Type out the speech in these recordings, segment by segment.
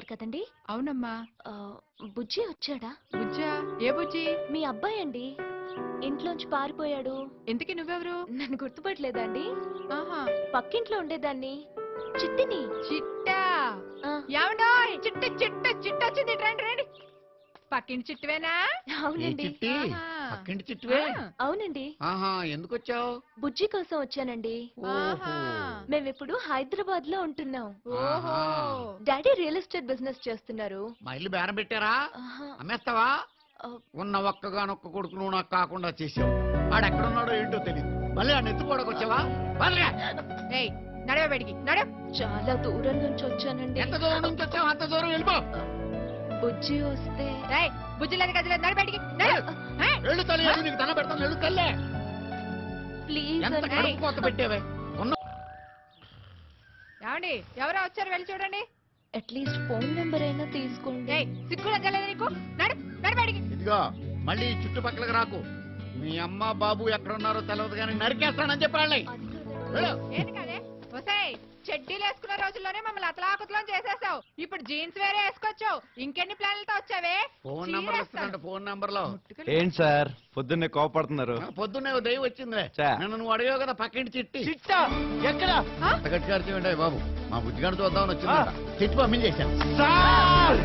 కదండి అవునమ్మా ఆ, బుజ్జి వచ్చాడా బుజ్జా ఏ బుజ్జి మీ అబ్బాయి అండి ఇంట్లోంచి పారిపోయాడు ఇంతకీ నువ్వెవరు నన్ను గుర్తుపట్టలేదండి ఆహా పక్కింట్లో ఉండేదాన్ని చిట్టిని చిట్టా ఆ, ఏమండో చిట్ట చిట్ట చిట్ట వచ్చింది రండి రండి పక్కింటి చిట్టువేనా ఏ అవునండి చిట్టి ఆహా. పక్కింటి చిట్టువే ఆ, అవునండి ఆహా ఎందుకు వచ్చావు బుజ్జి కోసం వచ్చానండి ఆహా. మేమిప్పుడు హైదరాబాద్ లో ఉంటున్నాం ఓహో డాడీ రియల్ ఎస్టేట్ బిజినెస్ చేస్తున్నారు మా ఇల్లు బేరం పెట్టారా ఆహా, అమ్మేస్తావా ఆ, ఉన్న ఒక్కగానొక్క కొడుకు నువ్వు నాకు కాకుండా చేసావు వాడు ఎక్కడున్నాడో ఏంటో తెలియదు మళ్ళీ ఆ నెత్తుకోడకు వచ్చావా వాళ్ళగా ఏయ్ నడవ బయటికి నడవ చాలా దూరం నుంచి వచ్చానండి ఎంత దూరం నుంచి వచ్చావు అంత దూరం వెళ్ళిపో బుజ్జి వస్తే ఏయ్ బుజ్జి లేదు గది లేదు నడవ బయటికి నడవ ఏయ్, వెళ్ళు తల్లి వెళ్ళు, నీకు దండ పెడతాను వెళ్ళు తల్లే ప్లీజ్ ఎంత అండి కడుపు కోత పెట్టేవే ఉన్న ఏమండి ఎవరో వచ్చారు వెళ్ళి చూడండి అట్లీస్ట్ ఫోన్ నెంబర్ అయినా తీసుకోండి ఏయ్ సిగ్గు లెక్కలేదు నీకు నడు నడు బయటికి ఇదిగో మళ్ళీ ఈ చుట్టుపక్కలకు రాకు మీ అమ్మ బాబు ఎక్కడున్నారో తెలియదు కానీ నరికేస్తానని చెప్పాలి వెళ్ళు ఏంటి కాదే ఒసేయ్ చెడ్డీలు వేసుకున్న రోజుల్లోనే మమ్మల్ని అతలాకుతలం చేసేసావు ఇప్పుడు జీన్స్ వేరే వేసుకోవచ్చు ఇంకెన్ని ప్లాన్లతో వచ్చావే ఫోన్ నంబర్ ఇస్తుందంట ఫోన్ నంబర్ లో ముట్టుకుని- ఏంటి సార్ పొద్దున్నే కోపడుతున్నారు ఆ, పొద్దున్నే ఓ దయ్యం వచ్చిందిలే చా. నన్ను నువ్వు అడిగావు కదా పక్కింటి చిట్టి చిట్టా ఎక్కడ అంత గట్టిగా అరిచేయండి బాబు మా బుజ్జిగాడు చూద్దామని వచ్చిందంట చిట్టి పంపించేశాను సార్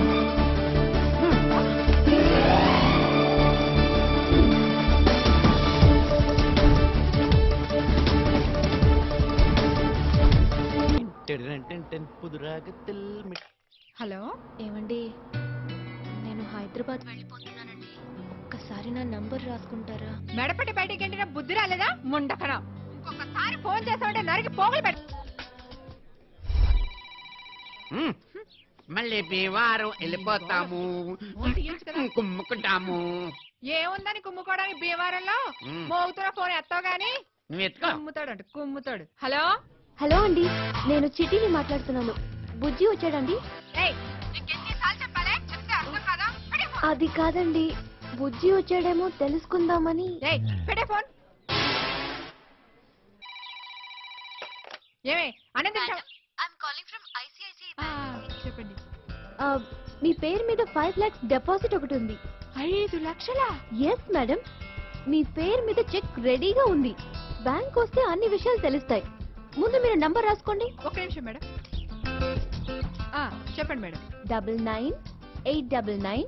పుదురాగத்தில் హలో ఏమండి నేను హైదరాబాద్ వెళ్ళిపోతున్నానండి ఒక్కసారి నా నంబర్ రాసుకుంటారా మెడపట్టి బయటికి ఎంటిన బుద్ధి రాలేదా ముండకన ఇంకొకసారి ఫోన్ చేసామంటే నరికి పోగులు పెట్ట ఉమ్. మళ్ళీ బీవారం వెళ్ళిపోతాము తీయొచ్చు కదా. కుమ్ముకుంటాము ఏముందని కుమ్ముకోవడానికి భీమవరంలో ఉమ్. మోగుతున్న ఫోన్ ఎత్తావు గాని నువ్వు ఎత్తుకో కుమ్ముతాడు అంట కుమ్ముతాడు హలో హలో అండి నేను చిట్టిని మాట్లాడుతున్నాను బుజ్జి వచ్చాడండి ఏయ్ నీకెన్నిసార్లు చెప్పాలి చెప్తే అర్థం కాదా పెడే ఫోన్. అది కాదండి బుజ్జి వచ్చాడేమో తెలుసుకుందామని ఏయ్ పెడే ఫోన్ ఏమే అనంత చెప్పండి ఆ, మీ పేరు మీద ఫైవ్ లాక్స్ డిపాజిట్ ఒకటి ఉంది ఐదు లక్షల ఎస్ మేడం మీ పేరు మీద చెక్ రెడీగా ఉంది బ్యాంక్ వస్తే అన్ని విషయాలు తెలుస్తాయి ముందు మీరు నంబర్ రాసుకోండి ఒక నిమిషం మేడం ఆ, చెప్పండి madam double nine eight double nine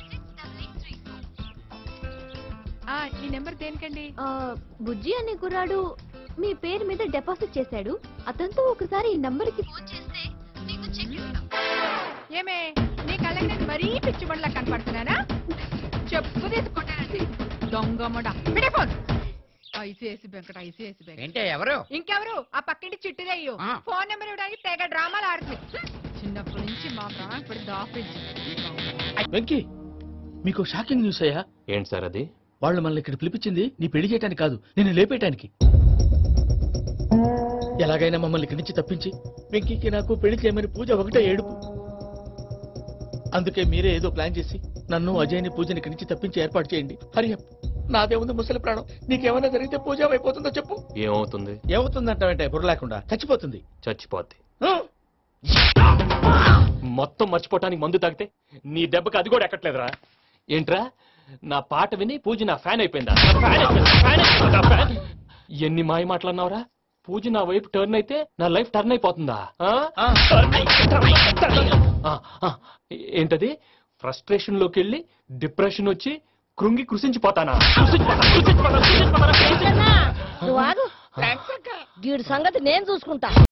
ఆ, ఈ నెంబర్ దేనికండి బుజ్జి అనే కుర్రాడు మీ పేరు మీద డిపాజిట్ చేశాడు అతనితో ఒకసారి ఈ నంబర్ కి ఫోన్ చేస్తే మీకు చెక్ ఇస్తాం ఏమే నీ కళ్ళకి నేను మరీ పిచ్చి బండ్లా కనపడుతున్నానా చెప్పు తీసుకుంటానండి దొంగమ్మడ పెడే phone ICICI Venkata ICICI bank ఏంటే ఎవరు ఇంకెవరు ఆ పక్కింటి చిట్టిదయ్యు ఆ. ఫోన్ నెంబర్ ఇవ్వడానికి తెగ డ్రామాలు ఆడుతుంది చిన్నప్పటి నుంచి మా ప్రాణం ఇప్పుడు దాఫ్రిడ్జ్ వెంకీ మీకు షాకింగ్ న్యూస్ అయ్యా ఏంటి సార్ అది వాళ్ళు మనల్ని ఇక్కడ పిలిపించింది నీ పెళ్లి చేయడానికి కాదు నేను లేపేయటానికి ఎలాగైనా మమ్మల్ని ఇక్కడి నుంచి తప్పించి వెంకీకి నాకు పెళ్లి చేయమని పూజ ఒకటే ఏడుపు అందుకే మీరే ఏదో ప్లాన్ చేసి నన్ను అజయ్ని పూజని ఇక్కడి నుంచి తప్పించి ఏర్పాటు చేయండి హరి నాదే ఉంది ముసలి ప్రాణం నీకేమైనా జరిగితే పూజ అయిపోతుందో చెప్పు ఏమవుతుంది ఏమవుతుందంటావంటే బుర్ర లేకుండా చచ్చిపోతుంది చచ్చిపోద్ది ఆ? మొత్తం మర్చిపోవటానికి మందు తాగితే నీ దెబ్బకి అది కూడా ఎక్కట్లేదురా ఏంట్రా నా పాట విని పూజ నా ఫ్యాన్ అయిపోయిందా నా ఫ్యాన్ అయిపోయిందా? ఫ్యాన్ అయిపోయిందా? ఫ్యాన్? ఎన్ని మాయ మాటలన్నావురా పూజ నా వైపు టర్న్ అయితే నా లైఫ్ టర్న్ అయిపోతుందా ఆ? ఆ. టర్న్ అయి- టర్న్ అయి- టర్న్ అయి- ఆ, ఆ. ఏంటది ఫ్రస్ట్రేషన్ లోకి వెళ్ళి డిప్రెషన్ వచ్చి కృంగి కృషించిపోతానా కృషించిపోతా, కృషించిపోతా, కృషించిపోతా, కృషించిపోతా. నువ్వు ఆగు వీడి సంగతి నేను చూసుకుంటా